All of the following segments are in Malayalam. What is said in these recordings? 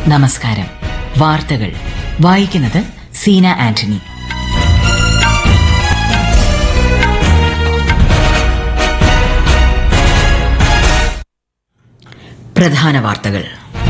നമസ്കാരം വാർത്തകൾ വായിക്കുന്നത് സീന ആന്റണി പ്രധാന വാർത്തകൾ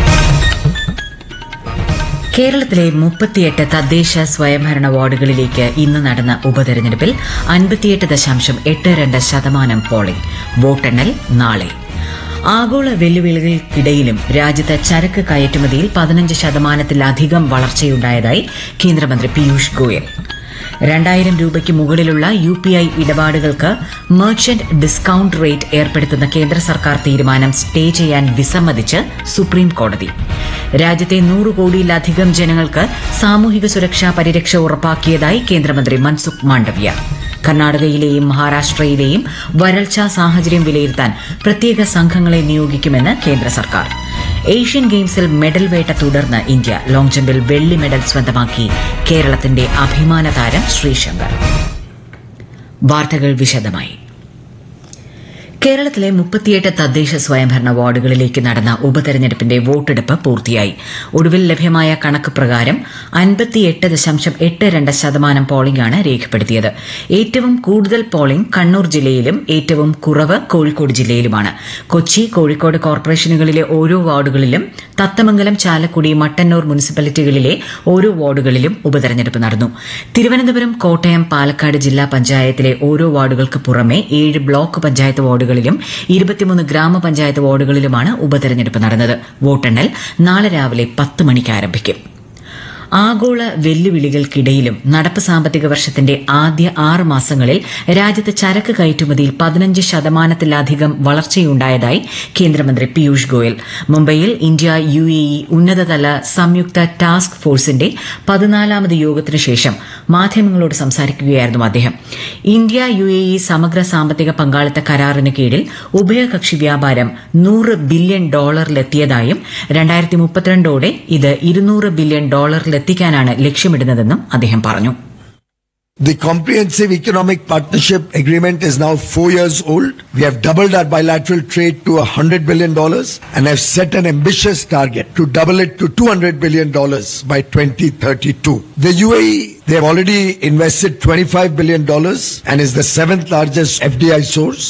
കേരളത്തിലെ മുപ്പത്തിയെട്ട് തദ്ദേശ സ്വയംഭരണ വാർഡുകളിലേക്ക് ഇന്ന് നടന്ന ഉപതെരഞ്ഞെടുപ്പിൽ അൻപത്തിയെട്ട് ദശാംശം എട്ട് രണ്ട് ശതമാനം പോളിംഗ് വോട്ടെണ്ണൽ നാളെ ആഗോള വെല്ലുവിളികൾക്കിടയിലും രാജ്യത്ത് ചരക്ക് കയറ്റുമതിയിൽ പതിനഞ്ച് ശതമാനത്തിലധികം വളർച്ചയുണ്ടായതായി കേന്ദ്രമന്ത്രി പീയൂഷ് ഗോയൽ രണ്ടായിരം രൂപയ്ക്ക് മുകളിലുള്ള യു പി ഐ ഇടപാടുകൾക്ക് മെർച്ചന്റ് ഡിസ്കൌണ്ട് റേറ്റ് ഏർപ്പെടുത്തുന്ന കേന്ദ്ര സർക്കാർ തീരുമാനം സ്റ്റേ ചെയ്യാൻ വിസമ്മതിച്ച് സുപ്രീം കോടതി രാജ്യത്തെ നൂറ് കോടിയിലധികം ജനങ്ങൾക്ക് സാമൂഹിക സുരക്ഷാ പരിരക്ഷ ഉറപ്പാക്കിയതായി കേന്ദ്രമന്ത്രി മൻസുഖ് മാണ്ഡവ്യ കർണാടകയിലെയും മഹാരാഷ്ട്രയിലെയും വരൾച്ചാ സാഹചര്യം വിലയിരുത്താൻ പ്രത്യേക സംഘങ്ങളെ നിയോഗിക്കുമെന്ന് കേന്ദ്ര സർക്കാർ ഏഷ്യൻ ഗെയിംസിൽ മെഡൽ വേട്ട തുടർന്ന് ഇന്ത്യ ലോങ് ജമ്പിൽ വെള്ളി മെഡൽ സ്വന്തമാക്കി കേരളത്തിന്റെ അഭിമാന താരം ശ്രീശങ്കർ വാർത്തകൾ വിശദമായി കേരളത്തിലെ മുപ്പത്തിയെട്ട് തദ്ദേശ സ്വയംഭരണ വാർഡുകളിലേക്ക് നടന്ന ഉപതെരഞ്ഞെടുപ്പിന്റെ വോട്ടെടുപ്പ് പൂർത്തിയായി ഒടുവിൽ ലഭ്യമായ കണക്ക് പ്രകാരം അൻപത്തിയെട്ട് ദശാംശം എട്ട് രണ്ട് ശതമാനം പോളിംഗാണ് രേഖപ്പെടുത്തിയത് ഏറ്റവും കൂടുതൽ പോളിംഗ് കണ്ണൂർ ജില്ലയിലും ഏറ്റവും കുറവ് കോഴിക്കോട് ജില്ലയിലുമാണ് കൊച്ചി കോഴിക്കോട് കോർപ്പറേഷനുകളിലെ ഓരോ വാർഡുകളിലും തത്തമംഗലം ചാലക്കുടി മട്ടന്നൂർ മുനിസിപ്പാലിറ്റികളിലെ ഓരോ വാർഡുകളിലും ഉപതെരഞ്ഞെടുപ്പ് നടന്നു തിരുവനന്തപുരം കോട്ടയം പാലക്കാട് ജില്ലാ പഞ്ചായത്തിലെ ഓരോ വാർഡുകൾക്ക് പുറമെ ഏഴ് ബ്ലോക്ക് പഞ്ചായത്ത് വാർഡുകളിലും ഇരുപത്തിമൂന്ന് ഗ്രാമപഞ്ചായത്ത് വാർഡുകളിലുമാണ് ഉപതെരഞ്ഞെടുപ്പ് നടന്നത് വോട്ടെണ്ണൽ നാളെ രാവിലെ പത്ത് മണിക്ക് ആരംഭിക്കും ആഗോള വെല്ലുവിളികൾക്കിടയിലും നടപ്പ് സാമ്പത്തിക വർഷത്തിന്റെ ആദ്യ ആറ് മാസങ്ങളിൽ രാജ്യത്ത് ചരക്ക് കയറ്റുമതിയിൽ പതിനഞ്ച് ശതമാനത്തിലധികം വളർച്ചയുണ്ടായതായി കേന്ദ്രമന്ത്രി പീയൂഷ് ഗോയൽ മുംബൈയിൽ ഇന്ത്യ യു എ ഇ ഉന്നതതല സംയുക്ത ടാസ്ക് ഫോഴ്സിന്റെ പതിനാലാമത് യോഗത്തിനു ശേഷം മാധ്യമങ്ങളോട് സംസാരിക്കുകയായിരുന്നു അദ്ദേഹം ഇന്ത്യ യു എ ഇ സമഗ്ര സാമ്പത്തിക പങ്കാളിത്ത കരാറിന് കീഴിൽ ഉഭയകക്ഷി വ്യാപാരം നൂറ് ബില്യൺ ഡോളറിലെത്തിയതായും രണ്ടായിരത്തി മുപ്പത്തിരണ്ടോടെ ഇത് ഇരുന്നൂറ് ബില്യൺ ഡോളറിലെത്തിക്കാനാണ് ലക്ഷ്യമിടുന്നതെന്നും അദ്ദേഹം പറഞ്ഞു The Comprehensive Economic Partnership Agreement is now four years old. We have doubled our bilateral trade to $100 billion and have set an ambitious target to double it to $200 billion by 2032. The UAE, they have already invested $25 billion and is the seventh largest FDI source.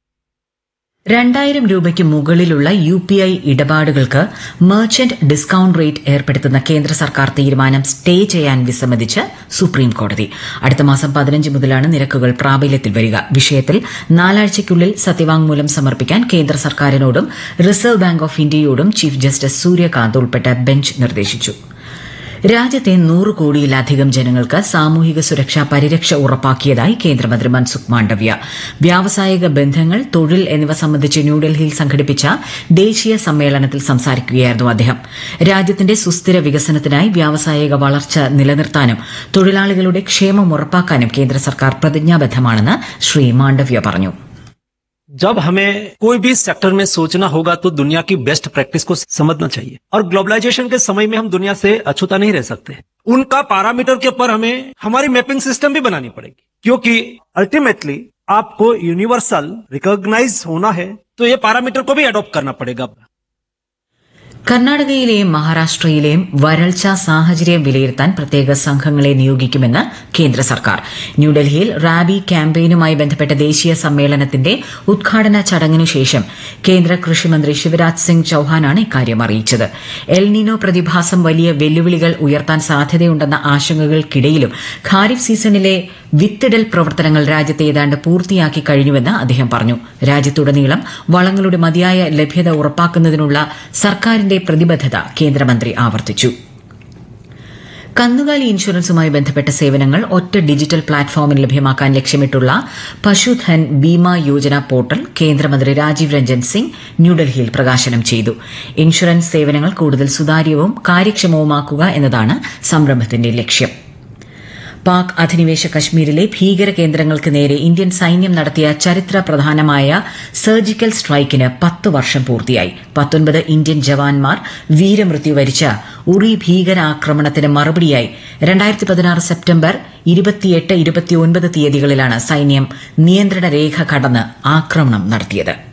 രണ്ടായിരം രൂപയ്ക്ക് മുകളിലുള്ള യു പി ഐ ഇടപാടുകൾക്ക് മെർച്ചന്റ് ഡിസ്കൌണ്ട് റേറ്റ് ഏർപ്പെടുത്തുന്ന കേന്ദ്ര സർക്കാർ തീരുമാനം സ്റ്റേ ചെയ്യാൻ വിസമ്മതിച്ച് സുപ്രീം കോടതി അടുത്ത മാസം പതിനഞ്ച് മുതലാണ് നിരക്കുകൾ പ്രാബല്യത്തിൽ വരിക വിഷയത്തിൽ നാലാഴ്ചയ്ക്കുള്ളിൽ സത്യവാങ്മൂലം സമർപ്പിക്കാൻ കേന്ദ്ര സർക്കാരിനോടും റിസർവ് ബാങ്ക് ഓഫ് ഇന്ത്യയോടും ചീഫ് ജസ്റ്റിസ് സൂര്യകാന്ത് ഉൾപ്പെട്ട ബെഞ്ച് നിർദ്ദേശിച്ചു രാജ്യത്തെ നൂറ് കോടിയിലധികം ജനങ്ങൾക്ക് സാമൂഹിക സുരക്ഷാ പരിരക്ഷ ഉറപ്പാക്കിയതായി കേന്ദ്രമന്ത്രി മൻസുഖ് മാണ്ഡവ്യ വ്യാവസായിക ബന്ധങ്ങൾ തൊഴിൽ എന്നിവ സംബന്ധിച്ച് ന്യൂഡൽഹിയിൽ സംഘടിപ്പിച്ച ദേശീയ സമ്മേളനത്തിൽ സംസാരിക്കുകയായിരുന്നു അദ്ദേഹം രാജ്യത്തിന്റെ സുസ്ഥിര വികസനത്തിനായി വ്യാവസായിക വളർച്ച നിലനിർത്താനും തൊഴിലാളികളുടെ ക്ഷേമം ഉറപ്പാക്കാനും കേന്ദ്ര സർക്കാർ പ്രതിജ്ഞാബദ്ധമാണെന്ന് ശ്രീ മാണ്ഡവ്യ പറഞ്ഞു जब हमें कोई भी सेक्टर में सोचना होगा तो दुनिया की बेस्ट प्रैक्टिस को समझना चाहिए और ग्लोबलाइजेशन के समय में हम दुनिया से अछूता नहीं रह सकते उनका पैरामीटर के ऊपर हमें हमारी मैपिंग सिस्टम भी बनानी पड़ेगी क्योंकि अल्टीमेटली आपको यूनिवर्सल रिकॉग्नाइज होना है तो ये पैरामीटर को भी अडॉप्ट करना पड़ेगा കർണാടകയിലെയും മഹാരാഷ്ട്രയിലെയും വരൾച്ചാ സാഹചര്യം വിലയിരുത്താൻ പ്രത്യേക സംഘങ്ങളെ നിയോഗിക്കുമെന്ന് കേന്ദ്ര സർക്കാർ ന്യൂഡൽഹിയിൽ റാബി ക്യാമ്പയിനുമായി ബന്ധപ്പെട്ട ദേശീയ സമ്മേളനത്തിന്റെ ഉദ്ഘാടന ചടങ്ങിനു ശേഷം കേന്ദ്ര കൃഷിമന്ത്രി ശിവരാജ് സിംഗ് ചൌഹാനാണ് ഇക്കാര്യം അറിയിച്ചത് എൽനിനോ പ്രതിഭാസം വലിയ വെല്ലുവിളികൾ ഉയർത്താൻ സാധ്യതയുണ്ടെന്ന ആശങ്കകൾക്കിടയിലും ഖാരിഫ് സീസണിലെ വിത്തിടൽ പ്രവർത്തനങ്ങൾ രാജ്യത്തെ ഏതാണ്ട് പൂർത്തിയാക്കി കഴിഞ്ഞുവെന്ന് അദ്ദേഹം പറഞ്ഞു രാജ്യത്തുടനീളം വളങ്ങളുടെ മതിയായ ലഭ്യത ഉറപ്പാക്കുന്നതിനുള്ള സർക്കാരിന്റെ പ്രതിബദ്ധത കേന്ദ്രമന്ത്രി ആവർത്തിച്ചു കന്നുകാലി ഇൻഷുറൻസുമായി ബന്ധപ്പെട്ട സേവനങ്ങൾ ഒറ്റ ഡിജിറ്റൽ പ്ലാറ്റ്ഫോമിൽ ലഭ്യമാക്കാൻ ലക്ഷ്യമിട്ടുള്ള പശുധൻ ബീമ യോജന പോർട്ടൽ കേന്ദ്രമന്ത്രി രാജീവ് രഞ്ജൻ സിംഗ് ന്യൂഡൽഹിയിൽ പ്രകാശനം ചെയ്തു ഇൻഷുറൻസ് സേവനങ്ങൾ കൂടുതൽ സുതാര്യവും കാര്യക്ഷമവുമാക്കുക എന്നതാണ് സംരംഭത്തിന്റെ ലക്ഷ്യം പാക് അധിനിവേശ കശ്മീരിലെ ഭീകര കേന്ദ്രങ്ങൾക്ക് നേരെ ഇന്ത്യൻ സൈന്യം നടത്തിയ ചരിത്ര പ്രധാനമായ സർജിക്കൽ സ്ട്രൈക്കിന് പത്ത് വർഷം പൂർത്തിയായി പത്തൊൻപത് ഇന്ത്യൻ ജവാന്മാർ വീരമൃത്യു വരിച്ച ഉറി ഭീകരാക്രമണത്തിന് മറുപടിയായി രണ്ടായിരത്തി പതിനാറ് സെപ്റ്റംബർ ഇരുപത്തിയെട്ട് ഇരുപത്തിയൊൻപത് തീയതികളിലാണ് സൈന്യം നിയന്ത്രണ രേഖ കടന്ന് ആക്രമണം നടത്തിയത്